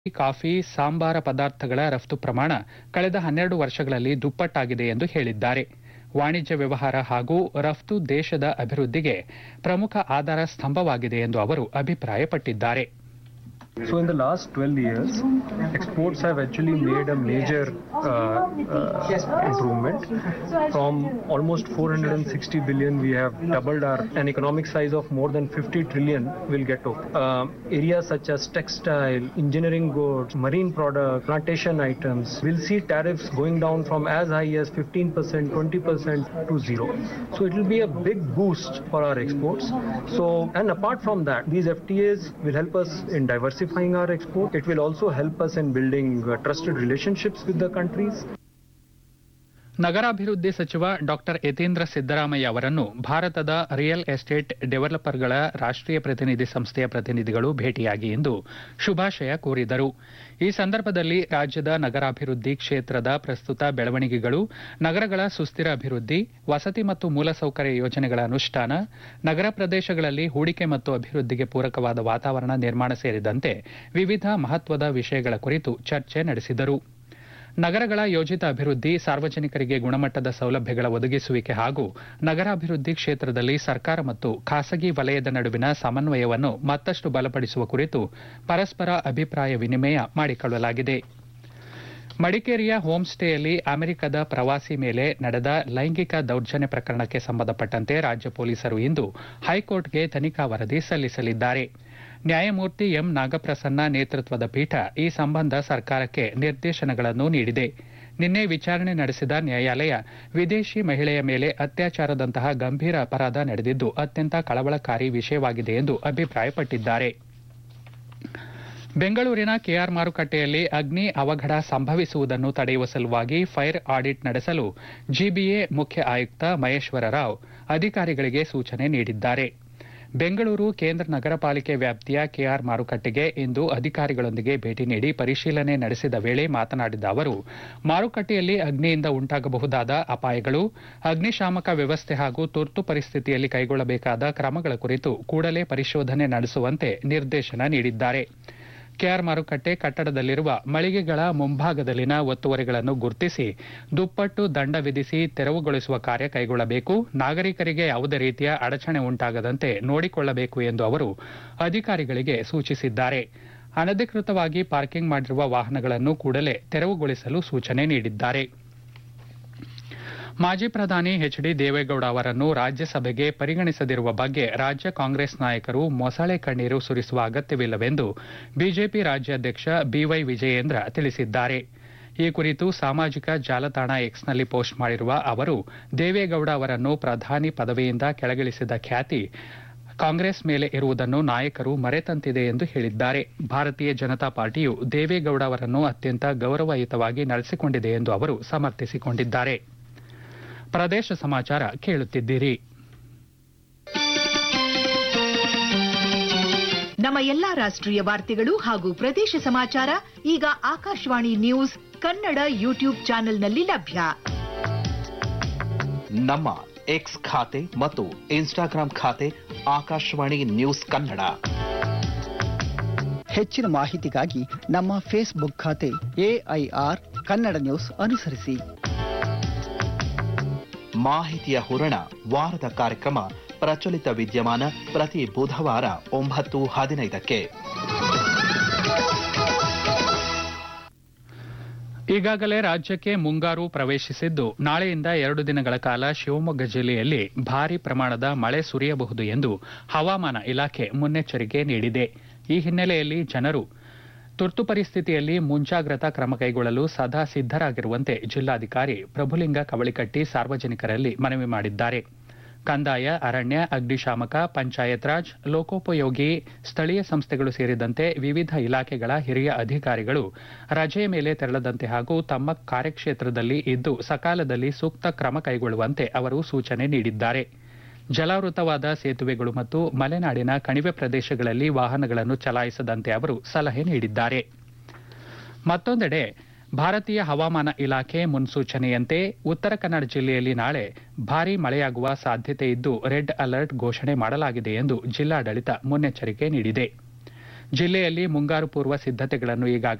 Coffee ಸಾಂಬಾರ ಪದಾರ್ಥಗಳ ರಫ್ತು ಪ್ರಮಾಣ ಕಳೆದ ಹನ್ನೆರಡು ವರ್ಷಗಳಲ್ಲಿ ದುಪ್ಪಟ್ಟಾಗಿದೆ ಎಂದು ಹೇಳಿದ್ದಾರೆ ವಾಣಿಜ್ಯ ವ್ಯವಹಾರ ಹಾಗೂ ರಫ್ತು ದೇಶದ ಅಭಿವೃದ್ಧಿಗೆ ಪ್ರಮುಖ ಆಧಾರ ಸ್ತಂಭವಾಗಿದೆ ಎಂದು ಅವರು ಅಭಿಪ್ರಾಯಪಟ್ಟಿದ್ದಾರೆ So in the last 12 years, exports have actually made a major uh, uh, improvement. From almost 460 billion, we have doubled our an economic size of more than 50 trillion will get to. Uh, areas such as textile, engineering goods, marine products, plantation items will see tariffs going down from as high as 15%, 20% to zero. So it will be a big boost for our exports. So and apart from that, these FTAs will help us in diversifying our export. It will also help us in building uh, trusted relationships with the countries. ನಗರಾಭಿವೃದ್ಧಿ ಸಚಿವ doctor Yathindra Siddaramaiah ಅವರನ್ನು ಭಾರತದ real estate ಡೆವಲಪರ್ಗಳ ರಾಷ್ಟ್ರೀಯ ಪ್ರತಿನಿಧಿ ಸಂಸ್ಥೆಯ ಪ್ರತಿನಿಧಿಗಳು ಭೇಟಿಯಾಗಿ ಇಂದು ಶುಭಾಶಯ ಕೋರಿದರು ಈ ಸಂದರ್ಭದಲ್ಲಿ ರಾಜ್ಯದ ನಗರಾಭಿವೃದ್ಧಿ ಕ್ಷೇತ್ರದ ಪ್ರಸ್ತುತ ಬೆಳವಣಿಗೆಗಳು ನಗರಗಳ ಸುಸ್ಥಿರ ಅಭಿವೃದ್ಧಿ ವಸತಿ ಮತ್ತು ಮೂಲಸೌಕರ್ಯ ಯೋಜನೆಗಳ ಅನುಷ್ಠಾನ ನಗರ ಪ್ರದೇಶಗಳಲ್ಲಿ ಹೂಡಿಕೆ ಮತ್ತು ಅಭಿವೃದ್ಧಿಗೆ ಪೂರಕವಾದ ವಾತಾವರಣ ನಿರ್ಮಾಣ ಸೇರಿದಂತೆ ವಿವಿಧ ಮಹತ್ವದ ವಿಷಯಗಳ ಕುರಿತು ಚರ್ಚೆ ನಡೆಸಿದರು ನಗರಗಳ ಯೋಜಿತ ಅಭಿವೃದ್ಧಿ ಸಾರ್ವಜನಿಕರಿಗೆ ಗುಣಮಟ್ಟದ ಸೌಲಭ್ಯಗಳ ಒದಗಿಸುವಿಕೆ ಹಾಗೂ ನಗರಾಭಿವೃದ್ಧಿ ಕ್ಷೇತ್ರದಲ್ಲಿ ಸರ್ಕಾರ ಮತ್ತು ಖಾಸಗಿ ವಲಯದ ನಡುವಿನ ಸಮನ್ವಯವನ್ನು ಮತ್ತಷ್ಟು ಬಲಪಡಿಸುವ ಕುರಿತು ಪರಸ್ಪರ ಅಭಿಪ್ರಾಯ ವಿನಿಮಯ ಮಾಡಿಕೊಳ್ಳಲಾಗಿದೆ ಮಡಿಕೇರಿಯ ಹೋಂ ಸ್ಟೇಯಲ್ಲಿ ಅಮೆರಿಕದ ಪ್ರವಾಸಿ ಮೇಲೆ ನಡೆದ ಲೈಂಗಿಕ ದೌರ್ಜನ್ಯ ಪ್ರಕರಣಕ್ಕೆ ಸಂಬಂಧಪಟ್ಟಂತೆ ರಾಜ್ಯ ಪೊಲೀಸರು ಇಂದು ಹೈಕೋರ್ಟ್ಗೆ ತನಿಖಾ ವರದಿ ಸಲ್ಲಿಸಲಿದ್ದಾರೆ ನ್ಯಾಯಮೂರ್ತಿ ಎಂ ನಾಗಪ್ರಸನ್ನ ನೇತೃತ್ವದ ಪೀಠ ಈ ಸಂಬಂಧ ಸರ್ಕಾರಕ್ಕೆ ನಿರ್ದೇಶನಗಳನ್ನು ನೀಡಿದೆ ನಿನ್ನೆ ವಿಚಾರಣೆ ನಡೆಸಿದ ನ್ಯಾಯಾಲಯ ವಿದೇಶಿ ಮಹಿಳೆಯ ಮೇಲೆ ಅತ್ಯಾಚಾರದಂತಹ ಗಂಭೀರ ಅಪರಾಧ ನಡೆದಿದ್ದು ಅತ್ಯಂತ ಕಳವಳಕಾರಿ ವಿಷಯವಾಗಿದೆ ಎಂದು ಅಭಿಪ್ರಾಯಪಟ್ಟಿದ್ದಾರೆ ಬೆಂಗಳೂರಿನ ಕೆಆರ್ ಮಾರುಕಟ್ಟೆಯಲ್ಲಿ ಅಗ್ನಿ ಅವಘಡ ಸಂಭವಿಸುವುದನ್ನು ತಡೆಯುವ ಸಲುವಾಗಿ ಫೈರ್ ಆಡಿಟ್ ನಡೆಸಲು ಜಿಬಿಎ ಮುಖ್ಯ ಆಯುಕ್ತ ಮಹೇಶ್ವರ ರಾವ್ ಅಧಿಕಾರಿಗಳಿಗೆ ಸೂಚನೆ ನೀಡಿದ್ದಾರೆ ಬೆಂಗಳೂರು ಕೇಂದ್ರ ನಗರ ಪಾಲಿಕೆ ವ್ಯಾಪ್ತಿಯ ಕೆಆರ್ ಮಾರುಕಟ್ಟೆಗೆ ಇಂದು ಅಧಿಕಾರಿಗಳೊಂದಿಗೆ ಭೇಟಿ ನೀಡಿ ಪರಿಶೀಲನೆ ನಡೆಸಿದ ವೇಳೆ ಮಾತನಾಡಿದ ಅವರು ಮಾರುಕಟ್ಟೆಯಲ್ಲಿ ಅಗ್ನಿಯಿಂದ ಉಂಟಾಗಬಹುದಾದ ಅಪಾಯಗಳು ಅಗ್ನಿಶಾಮಕ ವ್ಯವಸ್ಥೆ ಹಾಗೂ ತುರ್ತು ಪರಿಸ್ಥಿತಿಯಲ್ಲಿ ಕೈಗೊಳ್ಳಬೇಕಾದ ಕ್ರಮಗಳ ಕುರಿತು ಕೂಡಲೇ ಪರಿಶೋಧನೆ ನಡೆಸುವಂತೆ ನಿರ್ದೇಶನ ನೀಡಿದ್ದಾರೆ ಕೆಆರ್ ಮಾರುಕಟ್ಟೆ ಕಟ್ಟಡದಲ್ಲಿರುವ ಮಳಿಗೆಗಳ ಮುಂಭಾಗದಲ್ಲಿನ ಒತ್ತುವರಿಗಳನ್ನು ಗುರುತಿಸಿ ದುಪ್ಪಟ್ಟು ದಂಡ ವಿಧಿಸಿ ತೆರವುಗೊಳಿಸುವ ಕಾರ್ಯ ಕೈಗೊಳ್ಳಬೇಕು ನಾಗರಿಕರಿಗೆ ಯಾವುದೇ ರೀತಿಯ ಅಡಚಣೆ ಉಂಟಾಗದಂತೆ ನೋಡಿಕೊಳ್ಳಬೇಕು ಎಂದು ಅವರು ಅಧಿಕಾರಿಗಳಿಗೆ ಸೂಚಿಸಿದ್ದಾರೆ ಅನಧಿಕೃತವಾಗಿ ಪಾರ್ಕಿಂಗ್ ಮಾಡಿರುವ ವಾಹನಗಳನ್ನು ಕೂಡಲೇ ತೆರವುಗೊಳಿಸಲು ಸೂಚನೆ ನೀಡಿದ್ದಾರೆ ಮಾಜಿ ಪ್ರಧಾನಿ ಎಚ್ ಡಿ ದೇವೇಗೌಡ ಅವರನ್ನು ರಾಜ್ಯಸಭೆಗೆ ಪರಿಗಣಿಸದಿರುವ ಬಗ್ಗೆ ರಾಜ್ಯ ಕಾಂಗ್ರೆಸ್ ನಾಯಕರು ಮೊಸಳೆ ಕಣ್ಣೀರು ಸುರಿಸುವ ಅಗತ್ಯವಿಲ್ಲವೆಂದು ಬಿಜೆಪಿ ರಾಜ್ಯಾಧ್ಯಕ್ಷ ಬಿವೈ ವಿಜಯೇಂದ್ರ ತಿಳಿಸಿದ್ದಾರೆ ಈ ಕುರಿತು ಸಾಮಾಜಿಕ ಜಾಲತಾಣ ಎಕ್ಸ್ನಲ್ಲಿ ಪೋಸ್ಟ್ ಮಾಡಿರುವ ಅವರು ದೇವೇಗೌಡ ಅವರನ್ನು ಪ್ರಧಾನಿ ಪದವಿಯಿಂದ ಕೆಳಗಿಳಿಸಿದ ಖ್ಯಾತಿ ಕಾಂಗ್ರೆಸ್ ಮೇಲೆ ಇರುವುದನ್ನು ನಾಯಕರು ಮರೆತಂತಿದೆ ಎಂದು ಹೇಳಿದ್ದಾರೆ ಭಾರತೀಯ ಜನತಾ ಪಾರ್ಟಿಯು ದೇವೇಗೌಡ ಅವರನ್ನು ಅತ್ಯಂತ ಗೌರವಯುತವಾಗಿ ನಡೆಸಿಕೊಂಡಿದೆ ಎಂದು ಅವರು ಸಮರ್ಥಿಸಿಕೊಂಡಿದ್ದಾರೆ ಪ್ರದೇಶ ಸಮಾಚಾರ ಕೇಳುತ್ತಿದ್ದೀರಿ ನಮ್ಮ ಎಲ್ಲಾ ರಾಷ್ಟ್ರೀಯ ವಾರ್ತೆಗಳು ಹಾಗೂ ಪ್ರದೇಶ ಸಮಾಚಾರ ಈಗ ಆಕಾಶವಾಣಿ ನ್ಯೂಸ್ ಕನ್ನಡ ಯೂಟ್ಯೂಬ್ ಚಾನೆಲ್ನಲ್ಲಿ ಲಭ್ಯ ನಮ್ಮ ಎಕ್ಸ್ ಖಾತೆ ಮತ್ತು ಇನ್ಸ್ಟಾಗ್ರಾಂ ಖಾತೆ ಆಕಾಶವಾಣಿ ನ್ಯೂಸ್ ಕನ್ನಡ ಹೆಚ್ಚಿನ ಮಾಹಿತಿಗಾಗಿ ನಮ್ಮ ಫೇಸ್ಬುಕ್ ಖಾತೆ ಎಐಆರ್ ಕನ್ನಡ ನ್ಯೂಸ್ ಅನುಸರಿಸಿ ಮಾಹಿತಿಯ ಹೂರಣ ವಾರದ ಕಾರ್ಯಕ್ರಮ ಪ್ರಚಲಿತ ವಿದ್ಯಮಾನ ಪ್ರತಿ ಬುಧವಾರ ಒಂಬತ್ತು ಹದಿನೈದಕ್ಕೆ ಈಗಾಗಲೇ ರಾಜ್ಯಕ್ಕೆ ಮುಂಗಾರು ಪ್ರವೇಶಿಸಿದ್ದು ನಾಳೆಯಿಂದ ಎರಡು ದಿನಗಳ ಕಾಲ ಶಿವಮೊಗ್ಗ ಜಿಲ್ಲೆಯಲ್ಲಿ ಭಾರೀ ಪ್ರಮಾಣದ ಮಳೆ ಸುರಿಯಬಹುದು ಎಂದು ಹವಾಮಾನ ಇಲಾಖೆ ಮುನ್ನೆಚ್ಚರಿಕೆ ನೀಡಿದೆ ಈ ಹಿನ್ನೆಲೆಯಲ್ಲಿ ಜನರು ತುರ್ತು ಪರಿಸ್ಥಿತಿಯಲ್ಲಿ ಮುಂಜಾಗ್ರತಾ ಕ್ರಮ ಕೈಗೊಳ್ಳಲು ಸದಾ ಸಿದ್ದರಾಗಿರುವಂತೆ ಜಿಲ್ಲಾಧಿಕಾರಿ ಪ್ರಭುಲಿಂಗ ಕವಳಿಕಟ್ಟಿ ಸಾರ್ವಜನಿಕರಲ್ಲಿ ಮನವಿ ಮಾಡಿದ್ದಾರೆ ಕಂದಾಯ ಅರಣ್ಯ ಅಗ್ನಿಶಾಮಕ ಪಂಚಾಯತ್ ರಾಜ್ ಲೋಕೋಪಯೋಗಿ ಸ್ಥಳೀಯ ಸಂಸ್ಥೆಗಳು ಸೇರಿದಂತೆ ವಿವಿಧ ಇಲಾಖೆಗಳ ಹಿರಿಯ ಅಧಿಕಾರಿಗಳು ರಜೆಯ ಮೇಲೆ ತೆರಳದಂತೆ ಹಾಗೂ ತಮ್ಮ ಕಾರ್ಯಕ್ಷೇತ್ರದಲ್ಲಿ ಇದ್ದು ಸಕಾಲದಲ್ಲಿ ಸೂಕ್ತ ಕ್ರಮ ಕೈಗೊಳ್ಳುವಂತೆ ಅವರು ಸೂಚನೆ ನೀಡಿದ್ದಾರೆ ಜಲಾವೃತವಾದ ಸೇತುವೆಗಳು ಮತ್ತು ಮಲೆನಾಡಿನ ಕಣಿವೆ ಪ್ರದೇಶಗಳಲ್ಲಿ ವಾಹನಗಳನ್ನು ಚಲಾಯಿಸದಂತೆ ಅವರು ಸಲಹೆ ನೀಡಿದ್ದಾರೆ ಮತ್ತೊಂದೆಡೆ ಭಾರತೀಯ ಹವಾಮಾನ ಇಲಾಖೆ ಮುನ್ಸೂಚನೆಯಂತೆ ಉತ್ತರ ಕನ್ನಡ ಜಿಲ್ಲೆಯಲ್ಲಿ ನಾಳೆ ಭಾರೀ ಮಳೆಯಾಗುವ ಸಾಧ್ಯತೆ ಇದ್ದು ರೆಡ್ ಅಲರ್ಟ್ ಘೋಷಣೆ ಮಾಡಲಾಗಿದೆ ಎಂದು ಜಿಲ್ಲಾಡಳಿತ ಮುನ್ನೆಚ್ಚರಿಕೆ ನೀಡಿದೆ ಜಿಲ್ಲೆಯಲ್ಲಿ ಮುಂಗಾರು ಪೂರ್ವ ಸಿದ್ದತೆಗಳನ್ನು ಈಗಾಗಲೇ